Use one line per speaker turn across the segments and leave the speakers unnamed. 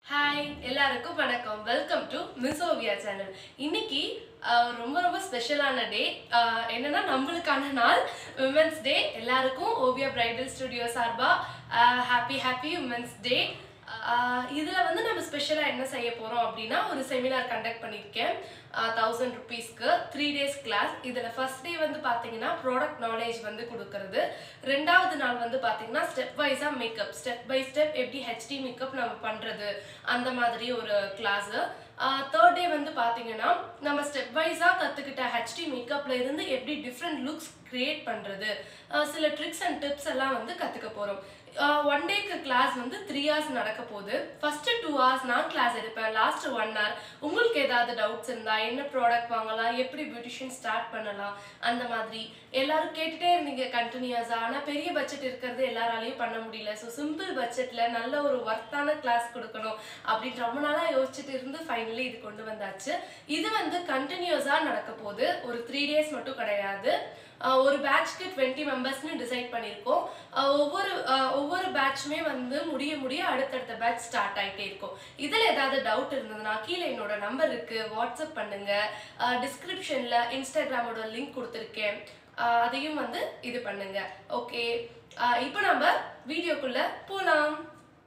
hi எல்லாருக்கும் வணக்கம் welcome to Miss Oviya channel இன்னைக்கு ஆஹ், ரொம்ப ரொம்ப ஸ்பெஷலான டே என்னன்னா நம்மளுக்கான நாள் உமன்ஸ் டே எல்லாருக்கும் ஓவியா பிரைடல் ஸ்டுடியோ சார்பா ஹாப்பி ஹாப்பி உமன்ஸ் டே இதுல வந்து நம்ம ஸ்பெஷலா என்ன செய்ய போறோம் அப்படின்னா ஒரு செமினார் கண்டக்ட் பண்ணியிருக்கேன் தௌசண்ட் ருபீஸ்க்கு த்ரீ டேஸ் கிளாஸ் இதுல ஃபர்ஸ்ட் டே வந்து பாத்தீங்கன்னா ப்ராடக்ட் நாலேஜ் வந்து கொடுக்கறது ரெண்டாவது நாள் வந்து பாத்தீங்கன்னா ஸ்டெப் வைஸா மேக்கப் ஸ்டெப் பை ஸ்டெப் எப்படி ஹெச்டி மேக்கப் நம்ம பண்றது அந்த மாதிரி ஒரு கிளாஸ் தேர்ட் டே வந்து பாத்தீங்கன்னா நம்ம ஸ்டெப் வைஸா கத்துக்கிட்ட ஹெச்டி மேக்கப்ல இருந்து எப்படி டிஃப்ரெண்ட் லுக்ஸ் கிரியேட் பண்றது ஆஹ் சில ட்ரிக்ஸ் அண்ட் டிப்ஸ் எல்லாம் வந்து கத்துக்க போறோம் ஒன் டேக்கு கிளாஸ் வந்து த்ரீ ஹவர்ஸ் நடக்க போகுது ஃபர்ஸ்ட் டூ ஹவர்ஸ் நான் கிளாஸ் எடுப்பேன் லாஸ்ட் ஒன் ஹவர் உங்களுக்கு ஏதாவது டவுட்ஸ் இருந்தா என்ன ப்ராடக்ட் வாங்கலாம் எப்படி பியூட்டிஷியன் ஸ்டார்ட் பண்ணலாம் அந்த மாதிரி எல்லாரும் கேட்டுட்டே இருந்தீங்க கண்டினியூஸா ஆனா பெரிய பட்ஜெட் இருக்கிறது எல்லாராலையும் பண்ண முடியல ஸோ சிம்பிள் பட்ஜெட்ல நல்ல ஒரு ஒர்த்தான கிளாஸ் கொடுக்கணும் அப்படின்னு ரொம்ப நாளா யோசிச்சுட்டு இருந்து ஃபைனலி இது கொண்டு வந்தாச்சு இது வந்து கண்டினியூஸா நடக்க போகுது ஒரு த்ரீ டேஸ் மட்டும் கிடையாது ஆஹ் ஒரு பேட்ச்க்கு டுவெண்ட்டி மெம்பர்ஸ்னு டிசைட் பண்ணியிருக்கோம் ஆஹ் ஒவ்வொரு ஆஹ் ஒவ்வொரு பேட்ச்மே வந்து முடிய முடிய அடுத்தடுத்த பேட்ச் ஸ்டார்ட் ஆகிட்டே இருக்கும் இதில் ஏதாவது டவுட் இருந்ததுன்னா கீழே என்னோட நம்பர் இருக்கு வாட்ஸ்அப் பண்ணுங்க டிஸ்கிரிப்ஷனில் இன்ஸ்டாகிராமோட லிங்க் கொடுத்துருக்கேன் ஆஹ் அதையும் வந்து இது பண்ணுங்க ஓகே இப்போ நம்ம வீடியோக்குள்ள போலாம்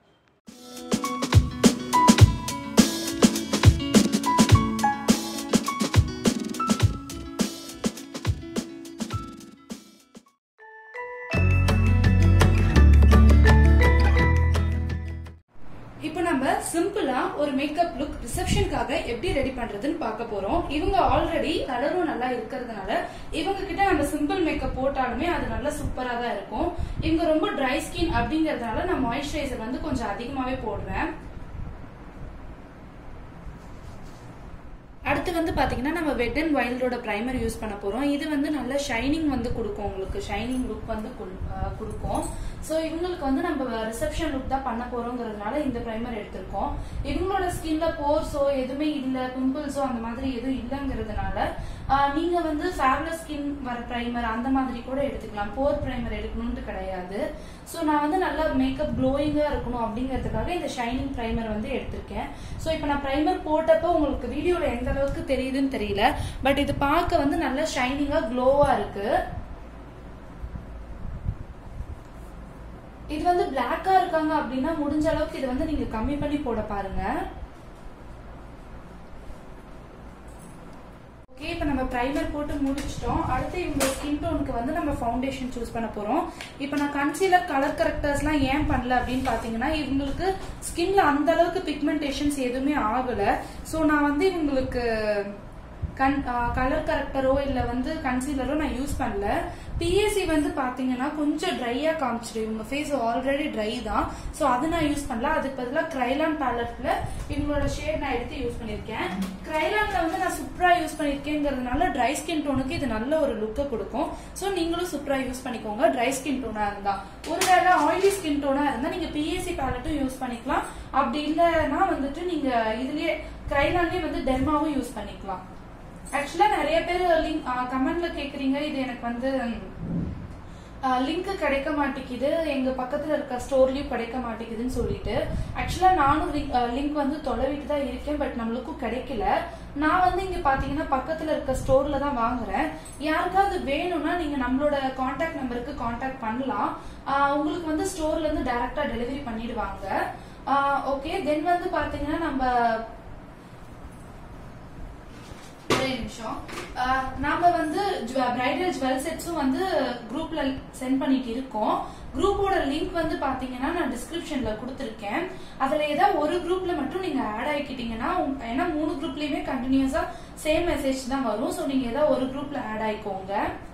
இப்போ நம்ம சிம்பிளா ஒரு மேக்கப் லுக் ரிசப்ஷனுக்காக எப்படி ரெடி பண்றதுன்னு பார்க்க போறோம் இவங்க ஆல்ரெடி கலரும் நல்லா இருக்கிறதுனால இவங்க கிட்ட நம்ம சிம்பிள் மேக்கப் போட்டாலுமே அது நல்லா சூப்பரா தான் இருக்கும் இவங்க ரொம்ப ட்ரை ஸ்கின் அப்படிங்கறதுனால நான் மாய்ஸ்சரைசர் வந்து கொஞ்சம் அதிகமாவே போடுறேன் அடுத்து வந்து பாத்தீங்கன்னா நம்ம வெட் அண்ட் வைல்டோட பிரைமர் யூஸ் பண்ண போறோம் இது வந்து நல்ல ஷைனிங் வந்து கொடுக்கும் உங்களுக்கு ஷைனிங் லுக் வந்து கொடு- அஹ் கொடுக்கும் ஸோ இவங்களுக்கு வந்து நம்ம ரிசப்ஷன் லுக் தான் பண்ண போறோங்கிறதுனால இந்த பிரைமர் எடுத்திருக்கோம் இவங்களோட ஸ்கின்ல போர்ஸோ எதுவுமே இல்ல பிம்பிள்ஸோ அந்த மாதிரி எதுவும் இல்லைங்கிறதுனால ஆஹ் நீங்க வந்து ஃபேப்லஸ் ஸ்கின் வர பிரைமர் அந்த மாதிரி கூட எடுத்துக்கலாம் போர் பிரைமர் எடுக்கணும்னு கிடையாது ஸோ நான் வந்து நல்லா மேக்கப் க்ளோயிங்கா இருக்கணும் அப்படிங்கிறதுக்காக இந்த ஷைனிங் பிரைமர் வந்து எடுத்திருக்கேன் ஸோ இப்போ நான் பிரைமர் போட்டப்போ உங்களுக்கு வீடியோல எந்த அளவுக்கு தெரியுதுன்னு தெரியல பட் இது பார்க்க வந்து நல்லா ஷைனிங்கா க்ளோவா இருக்கு இது வந்து பிளாக்கா இருக்காங்க அப்படின்னா முடிஞ்ச அளவுக்கு இது வந்து நீங்க கம்மி பண்ணி போட பாருங்க ஓகே இப்போ நம்ம பிரைமர் போட்டு முடிச்சிட்டோம் அடுத்து இவங்க ஸ்கின் டோனுக்கு வந்து நம்ம ஃபவுண்டேஷன் சூஸ் பண்ண போறோம் இப்போ நான் கன்சீலர் கலர் கரெக்டர்ஸ்லாம் ஏன் பண்ணல அப்படின்னு பாத்தீங்கன்னா இவங்களுக்கு ஸ்கின்ல அந்த அளவுக்கு பிக்மெண்டேஷன்ஸ் எதுவுமே ஆகல ஸோ நான் வந்து இவங்களுக்கு கன் கலர் கரெக்டரோ இல்ல வந்து கன்சீலரோ நான் யூஸ் பண்ணல பிஎஸ்சி வந்து பாத்தீங்கன்னா கொஞ்சம் ட்ரையா காமிச்சிடும் இவங்க ஃபேஸ் ஆல்ரெடி ட்ரை தான் ஸோ அது நான் யூஸ் பண்ணல அதுக்கு பதிலாக கிரைலான் பேலட்ல இவங்களோட ஷேட் நான் எடுத்து யூஸ் பண்ணிருக்கேன் கிரைலான்ல வந்து நான் சுப்ரா யூஸ் பண்ணிருக்கேங்கிறதுனால ட்ரை ஸ்கின் டோனுக்கு இது நல்ல ஒரு லுக்கை கொடுக்கும் ஸோ நீங்களும் சுப்ரா யூஸ் பண்ணிக்கோங்க ட்ரை ஸ்கின் டோனா இருந்தா ஒருவேளை ஆயிலி ஸ்கின் டோனா இருந்தா நீங்க பிஎஸ்சி பேலட்டும் யூஸ் பண்ணிக்கலாம் அப்படி இல்லைன்னா வந்துட்டு நீங்க இதுலயே கிரைலான்லயே வந்து டெர்மாவும் யூஸ் பண்ணிக்கலாம் ஆக்சுவலா நிறைய பேர் லிங்க் கமெண்ட்ல கேக்குறீங்க இது எனக்கு வந்து லிங்க் கிடைக்க மாட்டேங்குது எங்க பக்கத்துல இருக்க ஸ்டோர்லயும் கிடைக்க மாட்டேங்குதுன்னு சொல்லிட்டு ஆக்சுவலா நானும் லிங்க் வந்து தொலைவிட்டு தான் இருக்கேன் பட் நம்மளுக்கும் கிடைக்கல நான் வந்து இங்க பாத்தீங்கன்னா பக்கத்துல இருக்க ஸ்டோர்ல தான் வாங்குறேன் யாருக்காவது வேணும்னா நீங்க நம்மளோட காண்டாக்ட் நம்பருக்கு காண்டாக்ட் பண்ணலாம் ஆஹ் உங்களுக்கு வந்து ஸ்டோர்ல இருந்து டைரக்டா டெலிவரி பண்ணிடுவாங்க ஓகே தென் வந்து பாத்தீங்கன்னா நம்ம ஒரே நிமிஷம் ஆஹ் நாம வந்து பிரைடல் ஜுவல் செட்ஸும் வந்து குரூப்ல சென்ட் பண்ணிட்டு இருக்கோம் குரூப்போட லிங்க் வந்து பாத்தீங்கன்னா நான் டிஸ்கிரிப்ஷன்ல கொடுத்துருக்கேன் அதுல ஏதாவது ஒரு குரூப்ல மட்டும் நீங்க ஆட் ஆயிக்கிட்டீங்கன்னா உங்க- ஏன்னா மூணு குரூப்லயுமே கண்டினியூஸா சேம் மெசேஜ் தான் வரும் சோ நீங்க ஏதாவது ஒரு குரூப்ல ஆட் ஆயிக்கோங்க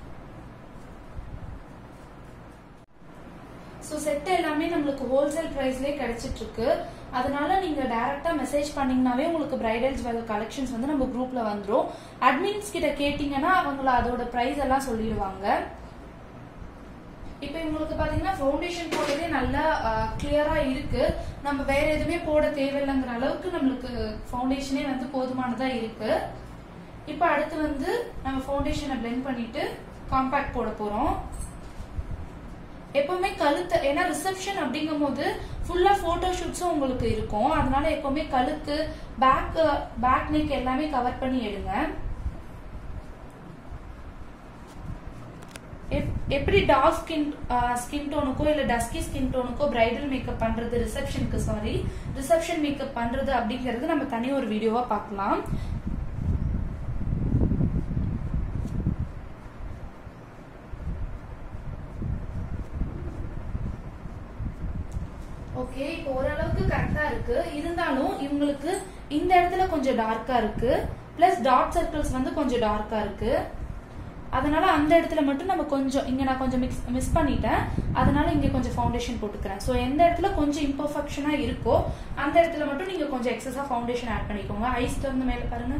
ஸோ செட் எல்லாமே நம்மளுக்கு ஹோல்சேல் ப்ரைஸ்லேயே கிடைச்சிட்டு இருக்கு அதனால நீங்க டைரக்டா மெசேஜ் பண்ணீங்கன்னாவே உங்களுக்கு பிரைடல் ஜுவல் கலெக்ஷன்ஸ் வந்து நம்ம குரூப்ல வந்துரும் அட்மின்ஸ் கிட்ட கேட்டீங்கன்னா அவங்கள அதோட பிரைஸ் எல்லாம் சொல்லிடுவாங்க இப்போ இவங்களுக்கு பாத்தீங்கன்னா ஃபவுண்டேஷன் போட்டதே நல்லா கிளியரா இருக்கு நம்ம வேற எதுவுமே போட தேவையில்லைங்கிற அளவுக்கு நம்மளுக்கு ஃபவுண்டேஷனே வந்து போதுமானதா இருக்கு இப்போ அடுத்து வந்து நம்ம ஃபவுண்டேஷனை பிளெண்ட் பண்ணிட்டு காம்பாக்ட் போட போறோம் எப்பவுமே கழுத்து ஏன்னா ரிசப்ஷன் அப்படிங்கும் போது ஃபுல்லா போட்டோ ஷூட்ஸும் உங்களுக்கு இருக்கும் அதனால எப்பவுமே கழுத்து பேக் பேக் நெக் எல்லாமே கவர் பண்ணி எடுங்க எப்- எப்படி டார்க் ஸ்கின் ஸ்கின் டோனுக்கோ இல்ல டஸ்கி ஸ்கின் டோனுக்கோ பிரைடல் மேக்கப் பண்றது ரிசப்ஷனுக்கு சாரி ரிசப்ஷன் மேக்கப் பண்றது அப்படிங்கறது நம்ம தனி ஒரு வீடியோவா பார்க்கலாம் ஓகே இப்போ ஓரளவுக்கு கரெக்டா இருக்கு இருந்தாலும் இவங்களுக்கு இந்த இடத்துல கொஞ்சம் டார்க்கா இருக்கு பிளஸ் டாட் சர்க்கிள்ஸ் வந்து கொஞ்சம் டார்க்கா இருக்கு அதனால அந்த இடத்துல மட்டும் நம்ம கொஞ்சம் இங்க நான் கொஞ்சம் மிக்ஸ் மிஸ் பண்ணிட்டேன் அதனால இங்க கொஞ்சம் ஃபவுண்டேஷன் போட்டுக்கிறேன் ஸோ எந்த இடத்துல கொஞ்சம் இம்பர்ஃபெக்ஷனா இருக்கோ அந்த இடத்துல மட்டும் நீங்க கொஞ்சம் எக்ஸஸா ஃபவுண்டேஷன் ஆட் பண்ணிக்கோங்க ஐஸ் திறந்து மேல பாருங்க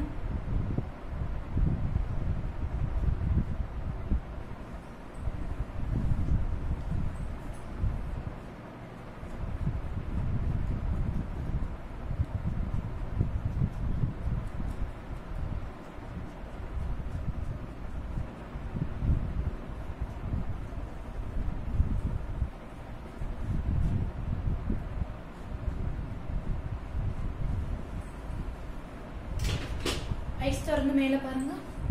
ஐஸ் திறந்து மேல பாருங்க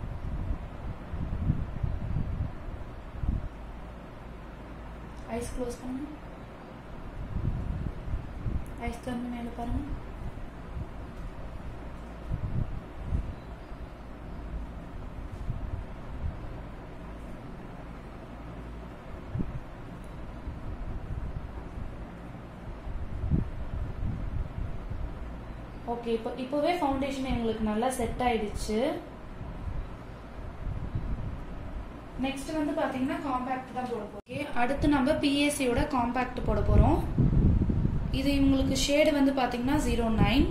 ஐஸ் க்ளோஸ் பண்ணுங்க ஐஸ் திறந்து மேல பாருங்க ஓகே இப்போ இப்போவே ஃபவுண்டேஷன் எங்களுக்கு நல்லா செட் ஆயிடுச்சு நெக்ஸ்ட் வந்து பாத்தீங்கன்னா காம்பேக்ட் தான் போட போறோம் ஓகே அடுத்து நம்ம பிஎஸ்சியோட காம்பேக்ட் போட போறோம் இது உங்களுக்கு ஷேடு வந்து பாத்தீங்கன்னா ஜீரோ நைன்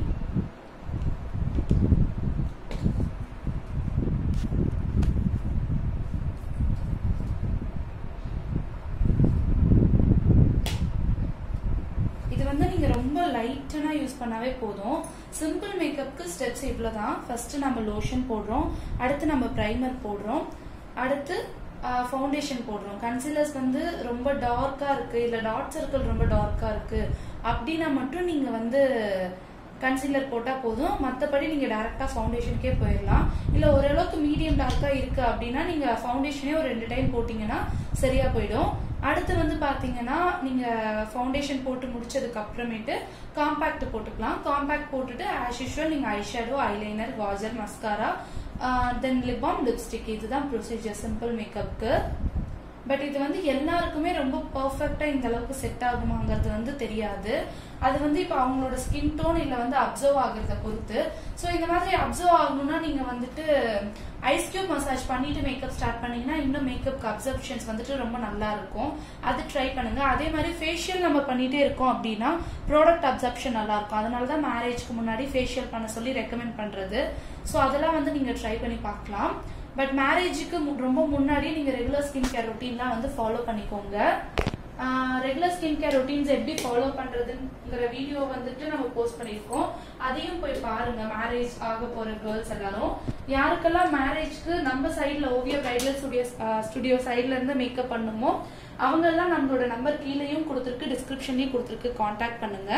இது வந்து நீங்க ரொம்ப லைட்டனா யூஸ் பண்ணாவே போதும் சிம்பிள் மேக்கப்புக்கு ஸ்டெப்ஸ் இவ்வளவுதான் ஃபர்ஸ்ட் நம்ம லோஷன் போடுறோம் அடுத்து நம்ம பிரைமர் போடுறோம் அடுத்து ஃபவுண்டேஷன் போடுறோம் கன்சீலர்ஸ் வந்து ரொம்ப டார்க்கா இருக்கு இல்ல டாட் சர்க்கிள் ரொம்ப டார்க்கா இருக்கு அப்படின்னா மட்டும் நீங்க வந்து கன்சீலர் போட்டா போதும் மத்தபடி நீங்க டைரக்டா ஃபவுண்டேஷனுக்கே போயிடலாம் இல்ல ஓரளவுக்கு மீடியம் டார்க்கா இருக்கு அப்படின்னா நீங்க ஃபவுண்டேஷனே ஒரு ரெண்டு டைம் போட்டீங்கன்னா சரியா போயிடும் அடுத்து வந்து பாத்தீங்கன்னா நீங்க ஃபவுண்டேஷன் போட்டு முடிச்சதுக்கு அப்புறமேட்டு காம்பேக்ட் போட்டுக்கலாம் காம்பேக்ட் போட்டுட்டு ஆஸ் யூஷுவல் நீங்க eyeshadow eyeliner kajal mascara then lip balm lipstick இதுதான் ப்ரொசீஜர் சிம்பிள் மேக்கப்க்கு பட் இது வந்து எல்லாருக்குமே ரொம்ப பர்ஃபெக்டா இந்த அளவுக்கு செட் ஆகுமாங்கிறது வந்து தெரியாது அது வந்து இப்போ அவங்களோட ஸ்கின் டோன் இல்ல வந்து அப்சர்வ் ஆகுறத பொறுத்து ஸோ இந்த மாதிரி அப்சர்வ் ஆகணும்னா நீங்க வந்துட்டு ஐஸ் கியூப் மசாஜ் பண்ணிட்டு மேக்கப் ஸ்டார்ட் பண்ணீங்கன்னா இன்னும் மேக்கப் அப்சர்ப்ஷன்ஸ் வந்துட்டு ரொம்ப நல்லா இருக்கும் அது ட்ரை பண்ணுங்க அதே மாதிரி ஃபேஷியல் நம்ம பண்ணிட்டே இருக்கோம் அப்படின்னா ப்ராடக்ட் அப்சர்ப்ஷன் நல்லா இருக்கும் அதனால தான் மேரேஜ்க்கு முன்னாடி ஃபேஷியல் பண்ண சொல்லி ரெக்கமெண்ட் பண்றது ஸோ அதெல்லாம் வந்து நீங்க ட்ரை பண்ணி பார்க்கலாம் பட் மேரேஜுக்கு ரொம்ப முன்னாடி நீங்க ரெகுலர் ஸ்கின் கேர் ரொட்டீன்லாம் வந்து ஃபாலோ பண்ணிக்கோங்க ரெகுலர் ஸ்கின் கேர் ரொட்டீன்ஸ் எப்படி ஃபாலோ பண்றதுங்கிற வீடியோ வந்துட்டு நம்ம போஸ்ட் பண்ணியிருக்கோம் அதையும் போய் பாருங்க மேரேஜ் ஆக போற கேர்ள்ஸ் எல்லாரும் யாருக்கெல்லாம் மேரேஜ்க்கு நம்ம சைட்ல ஓவிய பிரைடல் ஸ்டுடியோ ஸ்டுடியோ சைட்ல இருந்து மேக்கப் பண்ணுமோ அவங்க எல்லாம் நம்மளோட நம்பர் கீழேயும் கொடுத்துருக்கு டிஸ்கிரிப்ஷன்லயும் கொடுத்துருக்கு காண்டாக்ட் பண்ணுங்க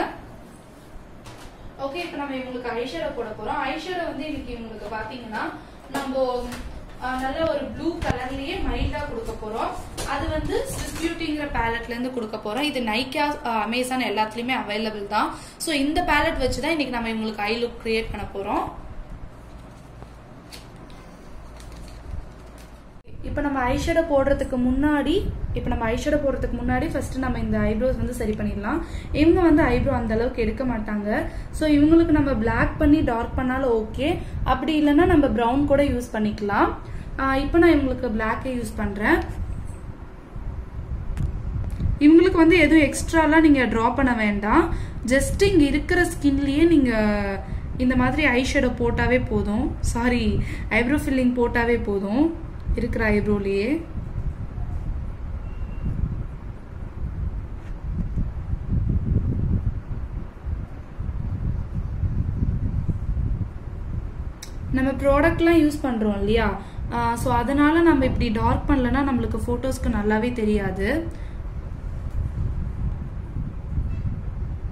ஓகே இப்போ நம்ம இவங்களுக்கு ஐஷேடோ போட போறோம் ஐஷேடோ வந்து இன்னைக்கு இவங்களுக்கு பாத்தீங்கன்னா நம்ம அஹ், நல்ல ஒரு ப்ளூ கலர்லயே மைல்டா கொடுக்க போறோம் அது வந்து ஸ்விஸ் பியூட்டிங்கிற பேலட்ல இருந்து கொடுக்க போறோம் இது நைக்கா அமேசான் எல்லாத்துலயுமே அவைலபிள் தான் ஸோ இந்த பேலட் வச்சு தான் இன்னைக்கு நம்ம இவங்களுக்கு ஐ லுக் கிரியேட் பண்ண போறோம் இப்போ நம்ம ஐஷேடோ போடுறதுக்கு முன்னாடி இப்போ நம்ம ஐஷேடோ போடுறதுக்கு முன்னாடி ஃபர்ஸ்ட் நம்ம இந்த ஐப்ரோஸ் வந்து சரி பண்ணிடலாம் இவங்க வந்து ஐப்ரோ அந்த அளவுக்கு எடுக்க மாட்டாங்க ஸோ இவங்களுக்கு நம்ம Black பண்ணி டார்க் பண்ணாலும் ஓகே அப்படி இல்லைன்னா நம்ம ப்ரௌன் கூட யூஸ் பண்ணிக்கலாம் ஆஹ் இப்போ நான் இவங்களுக்கு பிளாக்கே யூஸ் பண்றேன் இவங்களுக்கு வந்து எதுவும் எக்ஸ்ட்ராலாம் நீங்க ட்ரா பண்ண வேண்டாம் ஜஸ்ட் இங்க இருக்கிற ஸ்கின்லயே நீங்க இந்த மாதிரி ஐஷேடோ போட்டாவே போதும் சாரி ஐப்ரோ ஃபில்லிங் போட்டாவே போதும் இருக்கிற ஐப்ரோலயே நம்ம ப்ராடக்ட்லாம் யூஸ் பண்றோம் இல்லையா ஸோ அதனால நம்ம இப்படி டார்க் பண்ணலன்னா நம்மளுக்கு ஃபோட்டோஸ்க்கு நல்லாவே தெரியாது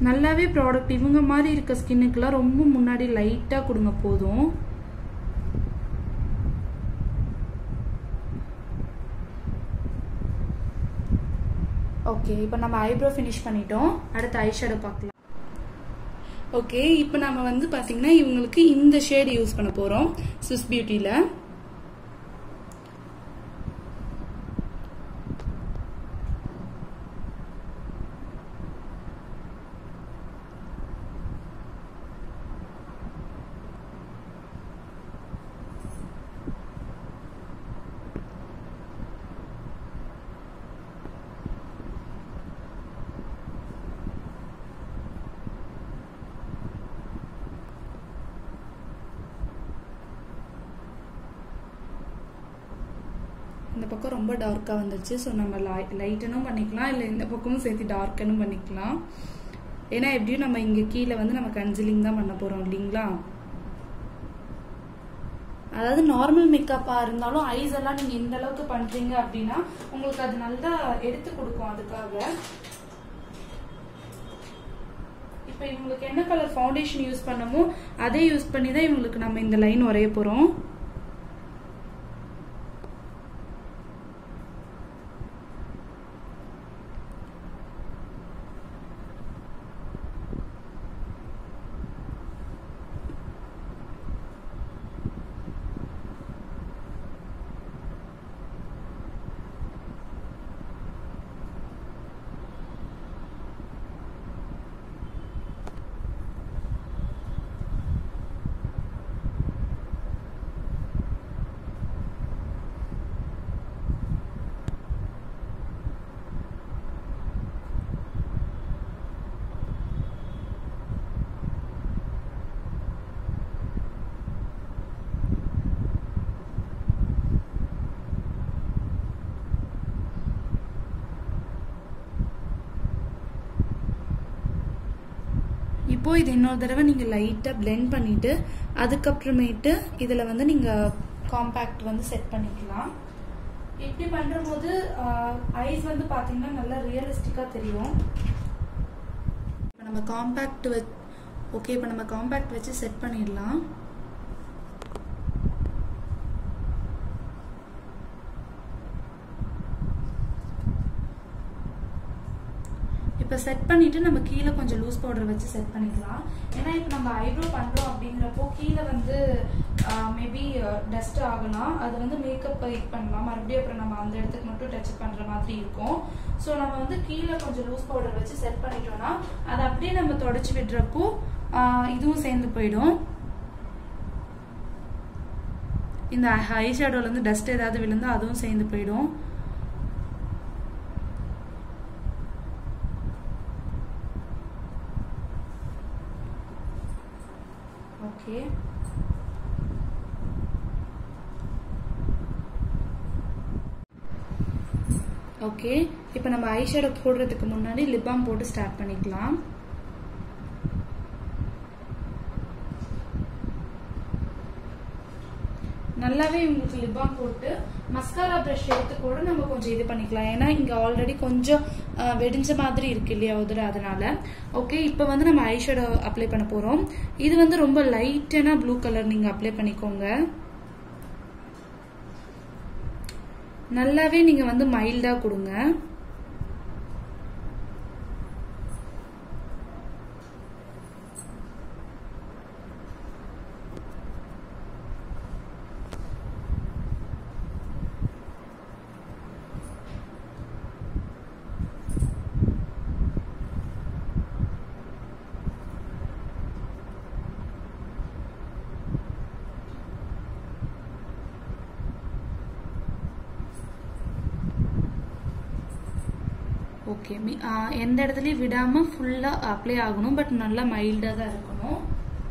நல்லாவே ப்ராடக்ட் இவங்க மாதிரி இருக்க ஸ்கின்னுக்குலாம் ரொம்ப முன்னாடி லைட்டாக கொடுங்க போதும் ஓகே இப்போ நம்ம ஐப்ரோ ஃபினிஷ் பண்ணிட்டோம் அடுத்து ஐஷேடோ பார்க்கலாம் ஓகே இப்போ நம்ம வந்து பார்த்தீங்கன்னா இவங்களுக்கு இந்த ஷேட் யூஸ் பண்ண போகிறோம் ஸ்விஸ் பியூட்டியில் இந்த பக்கம் ரொம்ப டார்க்காக வந்துருச்சு ஸோ நம்ம லைட்டனும் பண்ணிக்கலாம் இல்லை இந்த பக்கமும் சேர்த்து டார்க்கனும் பண்ணிக்கலாம் ஏன்னா எப்படியும் நம்ம இங்கே கீழே வந்து நம்ம கன்சிலிங் தான் பண்ண போகிறோம் இல்லைங்களா அதாவது நார்மல் மேக்கப்பாக இருந்தாலும் ஐஸ் எல்லாம் நீங்கள் இந்த அளவுக்கு பண்ணுறீங்க அப்படின்னா உங்களுக்கு அது நல்லா எடுத்து கொடுக்கும் அதுக்காக இப்போ இவங்களுக்கு என்ன கலர் ஃபவுண்டேஷன் யூஸ் பண்ணமோ அதே யூஸ் பண்ணி தான் இவங்களுக்கு நம்ம இந்த லைன் வரைய போகிறோம் இப்போ இது இன்னொரு தடவை நீங்கள் லைட்டாக பிளெண்ட் பண்ணிட்டு அதுக்கப்புறமேட்டு இதில் வந்து நீங்கள் காம்பேக்ட் வந்து செட் பண்ணிக்கலாம் இப்படி பண்ணும்போது ஐஸ் வந்து பார்த்தீங்கன்னா நல்லா ரியலிஸ்டிக்காக தெரியும் இப்போ நம்ம காம்பேக்ட் வச் ஓகே இப்போ நம்ம காம்பேக்ட் வச்சு செட் பண்ணிடலாம் இப்போ செட் பண்ணிட்டு நம்ம கீழே கொஞ்சம் லூஸ் பவுடர் வச்சு செட் பண்ணிக்கலாம் ஏன்னா இப்போ நம்ம ஐப்ரோ பண்ணுறோம் அப்படிங்கிறப்போ கீழே வந்து மேபி டஸ்ட் ஆகலாம் அது வந்து மேக்கப் இது பண்ணலாம் மறுபடியும் அப்புறம் நம்ம அந்த இடத்துக்கு மட்டும் டச் பண்ணுற மாதிரி இருக்கும் ஸோ நம்ம வந்து கீழே கொஞ்சம் லூஸ் பவுடர் வச்சு செட் பண்ணிட்டோம்னா அதை அப்படியே நம்ம தொடச்சி விடுறப்போ இதுவும் சேர்ந்து போயிடும் இந்த ஹை ஷேடோலேருந்து டஸ்ட் ஏதாவது விழுந்தா அதுவும் சேர்ந்து போயிடும் ஓகே ஓகே இப்போ நம்ம ஐஷேடோ போடுறதுக்கு முன்னாடி லிப் பாம் போட்டு ஸ்டார்ட் பண்ணிக்கலாம் நல்லாவே உங்களுக்கு லிப் பாம் போட்டு மஸ்காரா ப்ரஷ் எடுத்து கூட நம்ம கொஞ்சம் இது பண்ணிக்கலாம் ஏன்னா இங்கே ஆல்ரெடி கொஞ்சம் வெடிஞ்ச மாதிரி இருக்கு இல்லையா உதர அதனால ஓகே இப்போ வந்து நம்ம ஐஷேடோ அப்ளை பண்ண போகிறோம் இது வந்து ரொம்ப லைட்டான ப்ளூ கலர் நீங்கள் அப்ளை பண்ணிக்கோங்க நல்லாவே நீங்கள் வந்து மைல்டாக கொடுங்க ஓகே எந்த இடத்துலையும் விடாமல் ஃபுல்லாக அப்ளை ஆகணும் பட் நல்லா மைல்டாக தான் இருக்கணும்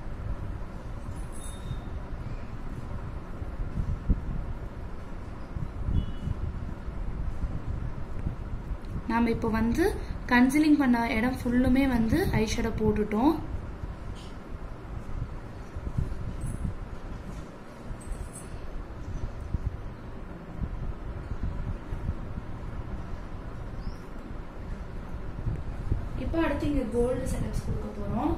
நாம் இப்போ வந்து கன்சிலிங் பண்ண இடம் ஃபுல்லுமே வந்து ஐஷேடோ போட்டுட்டோம் இப்போ அடுத்து இங்க கோல்டு செட்டப்ஸ் கொடுக்க போறோம்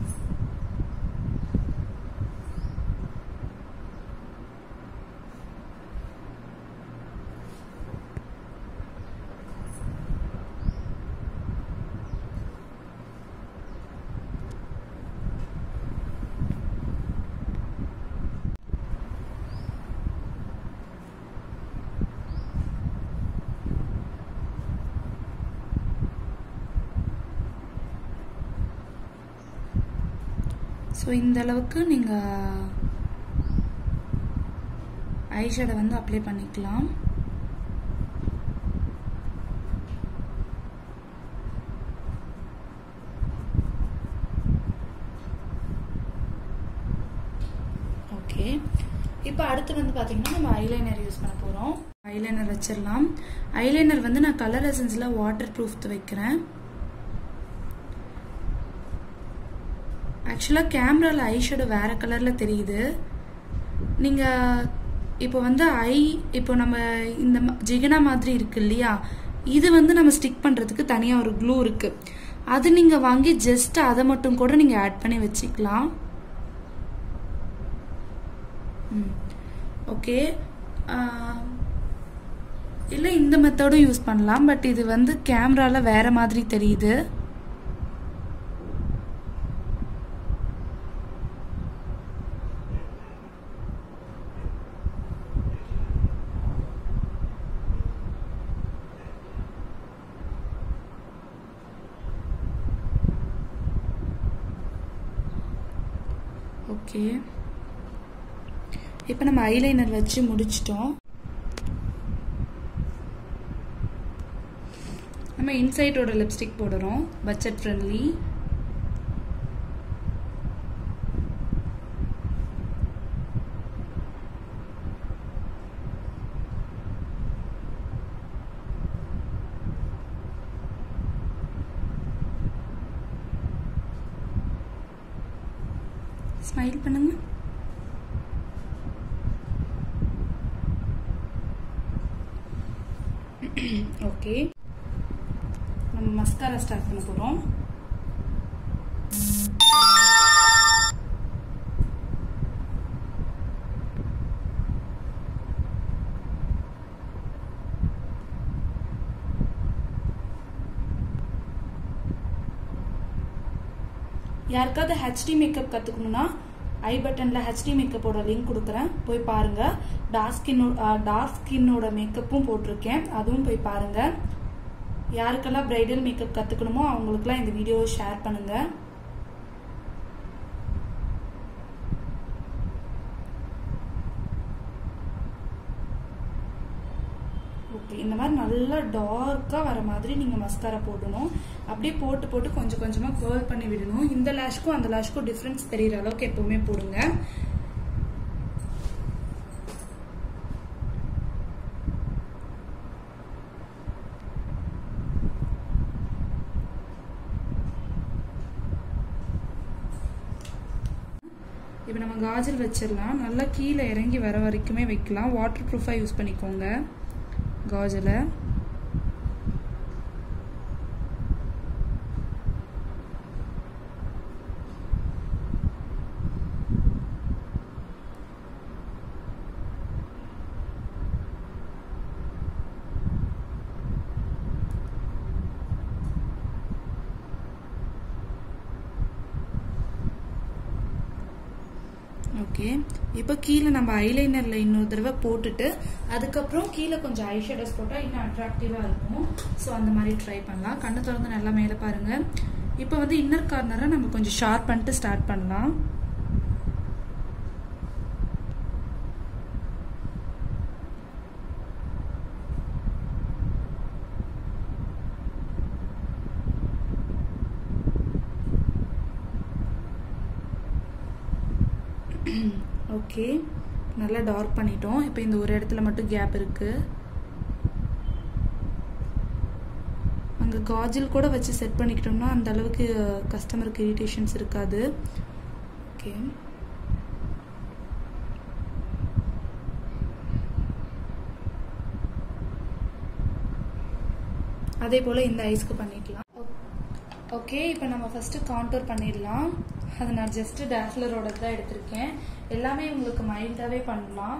ஸோ இந்த அளவுக்கு நீங்கள் ஐஷேடை வந்து அப்ளை பண்ணிக்கலாம் ஓகே இப்போ அடுத்து வந்து பார்த்தீங்கன்னா நம்ம ஐலைனர் யூஸ் பண்ண போகிறோம் ஐலைனர் வச்சிடலாம் ஐலைனர் வந்து நான் கலர் எசன்ஸில் வாட்டர் ப்ரூஃப் வைக்கிறேன் ஆக்சுவலாக கேமராவில் ஐ ஷேடோ வேறு கலரில் தெரியுது நீங்கள் இப்போ வந்து ஐ இப்போ நம்ம இந்த ம- ஜிகனா மாதிரி இருக்கு இல்லையா இது வந்து நம்ம ஸ்டிக் பண்ணுறதுக்கு தனியாக ஒரு க்ளூ இருக்குது அது நீங்கள் வாங்கி ஜஸ்ட் அதை மட்டும் கூட நீங்கள் ஆட் பண்ணி வச்சுக்கலாம் ஓகே இல்லை இந்த மெத்தடும் யூஸ் பண்ணலாம் பட் இது வந்து கேமராவில் வேற மாதிரி தெரியுது ஓகே இப்போ நம்ம ஐலைனர் வச்சு முடிச்சிட்டோம் நம்ம இன்சைட்டோட லிப்ஸ்டிக் போடுறோம் பட்ஜெட் ஃப்ரெண்ட்லி ஸ்மைல் பண்ணுங்க ஓகே நம்ம மஸ்காரா ஸ்டார்ட் பண்ண போறோம் யாருக்காவது ஹெச்டி மேக்கப் கற்றுக்கணும்னா ஐ பட்டனில் ஹெச்டி மேக்கப்போட லிங்க் கொடுக்குறேன் போய் பாருங்க டார்க் ஸ்கின்னோ டார்க் ஸ்கின்னோட மேக்கப்பும் போட்டிருக்கேன் அதுவும் போய் பாருங்க யாருக்கெல்லாம் பிரைடல் மேக்கப் கற்றுக்கணுமோ அவங்களுக்குலாம் இந்த வீடியோவை ஷேர் பண்ணுங்க ஓகே இந்த மாதிரி நல்லா டார்க்காக வர மாதிரி நீங்கள் மஸ்காரா போடணும் அப்படியே போட்டு போட்டு கொஞ்சம் கொஞ்சமாக கேர்ல் பண்ணி விடணும் இந்த லேஷ்க்கும் அந்த லேஷ்க்கும் டிஃப்ரென்ஸ் தெரியிற அளவுக்கு எப்பவுமே போடுங்க இப்போ நம்ம காஜல் வச்சிடலாம் நல்லா கீழே இறங்கி வர வரைக்குமே வைக்கலாம் வாட்டர் ப்ரூஃபாக யூஸ் பண்ணிக்கோங்க காஜலை ஓகே இப்போ கீழே நம்ம ஐலைனரில் இன்னொரு தடவை போட்டுட்டு அதுக்கப்புறம் கீழே கொஞ்சம் ஐ ஷேடோஸ் போட்டால் இன்னும் அட்ராக்டிவாக இருக்கும் ஸோ அந்த மாதிரி ட்ரை பண்ணலாம் கண்ணை திறந்து நல்லா மேலே பாருங்க இப்போ வந்து இன்னர் கார்னரை நம்ம கொஞ்சம் ஷார்ப் பண்ணிட்டு ஸ்டார்ட் பண்ணலாம் ஓகே நல்லா டார்க் பண்ணிட்டோம் இப்போ இந்த ஒரு இடத்துல மட்டும் கேப் இருக்கு அங்கே காஜல் கூட வச்சு செட் பண்ணிக்கிட்டோம்னா அந்த அளவுக்கு கஸ்டமருக்கு இரிட்டேஷன்ஸ் இருக்காது ஓகே அதே போல் இந்த ஐஸ்க்கு பண்ணிக்கலாம் ஓகே இப்போ நம்ம ஃபர்ஸ்ட் காண்டூர் பண்ணிடலாம் அது நான் ஜஸ்ட் டேஸ்லரோட தான் எடுத்திருக்கேன் எல்லாமே உங்களுக்கு மைல்டாவே பண்ணலாம்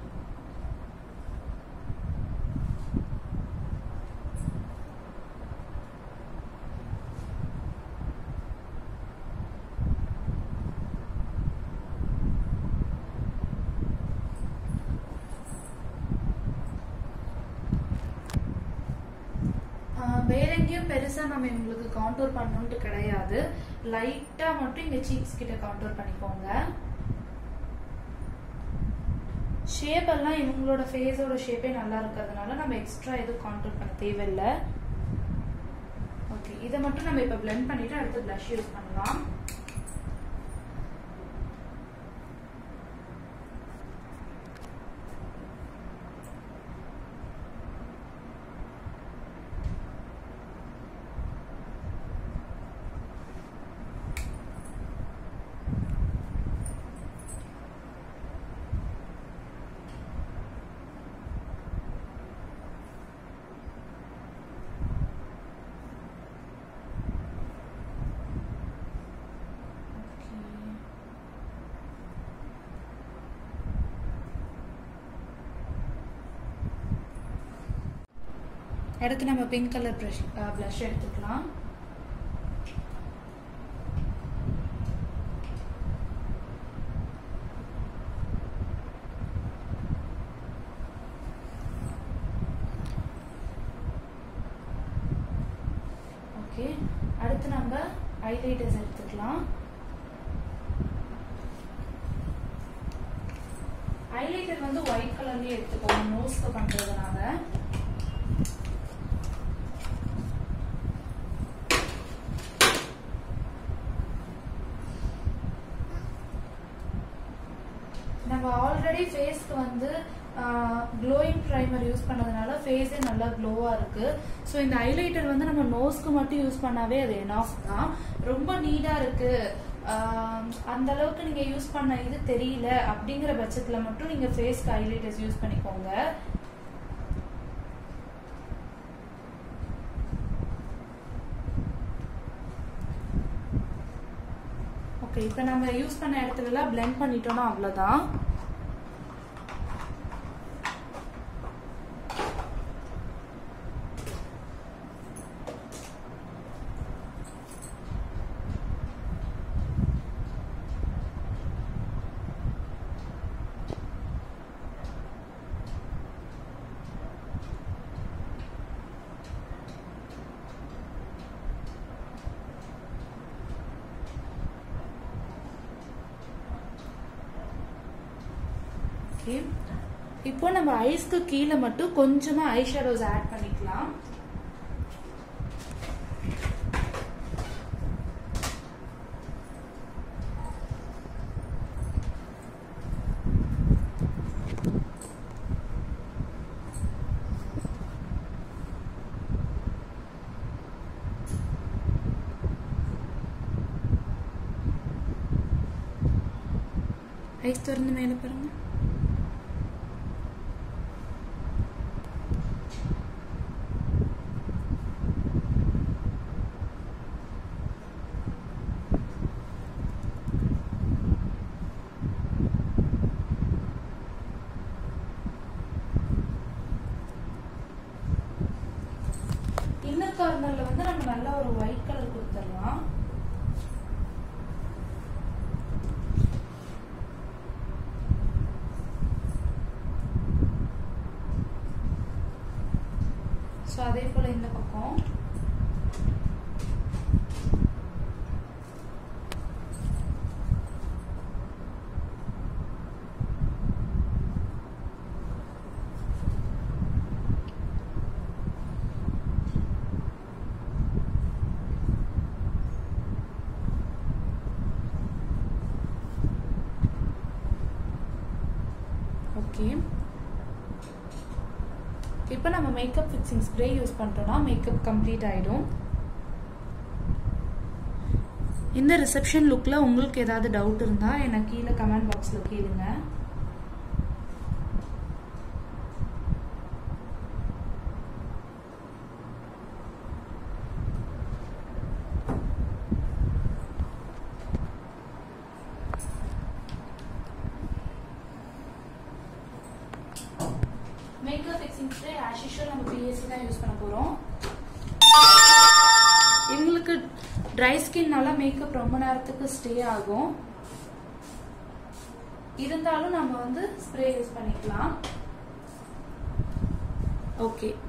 ஆஹ் வேற எங்கேயும் பெருசா நம்ம இவங்களுக்கு காண்டூர் பண்ணணும்ட்டு கிடையாது லைட்டா மட்டும் இங்க சீக்ஸ் கிட்ட காண்டூர் பண்ணிக்கோங்க ஷேப் எல்லாம் இவங்களோட ஃபேஸோட ஷேப்பே நல்லா இருக்கிறதுனால நம்ம எக்ஸ்ட்ரா எதுவும் காண்டூர் பண்ண தேவையில்லை ஓகே இதை மட்டும் நம்ம இப்போ blend பண்ணிட்டு அடுத்து blush யூஸ் பண்ணலாம் ஓகே அடுத்து நம்ம பிங்க் கலர் ப்ரஷ் ப்ளஷ் எடுத்துக்கலாம் ஓகே அடுத்து நம்ம ஹைலைட்டர்ஸ் எடுத்துக்கலாம் ஹைலைட்டர் வந்து ஒயிட் கலர்லயே எடுத்துக்கோங்க நோஸ்க்கு பண்றதுனால நம்ம ஆல்ரெடி ஃபேஸ்க்கு வந்து க்ளோயிங் ப்ரைமர் யூஸ் பண்ணதுனால ஃபேஸே நல்லா க்ளோவா இருக்கு ஸோ இந்த ஹைலைட்டர் வந்து நம்ம நோஸ்க்கு மட்டும் யூஸ் பண்ணாவே அது எனாஃப் தான் ரொம்ப நீடா இருக்கு ஆஹ் அந்த அளவுக்கு நீங்க யூஸ் பண்ண இது தெரியல அப்படிங்கிற பட்சத்துல மட்டும் நீங்க ஃபேஸ்க்கு ஹைலைட்டர்ஸ் யூஸ் பண்ணிக்கோங்க ஓகே இப்போ நம்ம யூஸ் பண்ண இடத்துல எல்லாம் blend பண்ணிட்டோம்னா அவ்வளவுதான் ஓகே இப்போ நம்ம ஐஸ்க்கு கீழே மட்டும் கொஞ்சமா ஐ ஷேடோஸ் ஆட் பண்ணிக்கலாம் ஐஸ் திறந்து மேலே பாருங்க இன்னர் கார்னர்ல வந்து நம்ம நல்லா ஒரு ஒயிட் கலர் கொடுத்துடலாம் ஸோ அதே போல இந்த பக்கம் ஓகே இப்போ நம்ம மேக்கப் ஃபிக்ஸிங் ஸ்ப்ரே யூஸ் பண்ணிட்டோம்னா மேக்கப் கம்ப்ளீட் ஆயிடும் இந்த ரிசப்ஷன் லுக்கில் உங்களுக்கு ஏதாவது டவுட் இருந்தால் எனக்கு கீழே கமெண்ட் பாக்ஸில் கேளுங்க வந்துட்டு ஆஸ் யூஷுவல் நம்ம பிஎஸ்சி தான் யூஸ் பண்ண போறோம் இவங்களுக்கு ட்ரை ஸ்கின்னால மேக்கப் ரொம்ப நேரத்துக்கு ஸ்டே ஆகும் இருந்தாலும் நம்ம வந்து ஸ்ப்ரே யூஸ் பண்ணிக்கலாம் ஓகே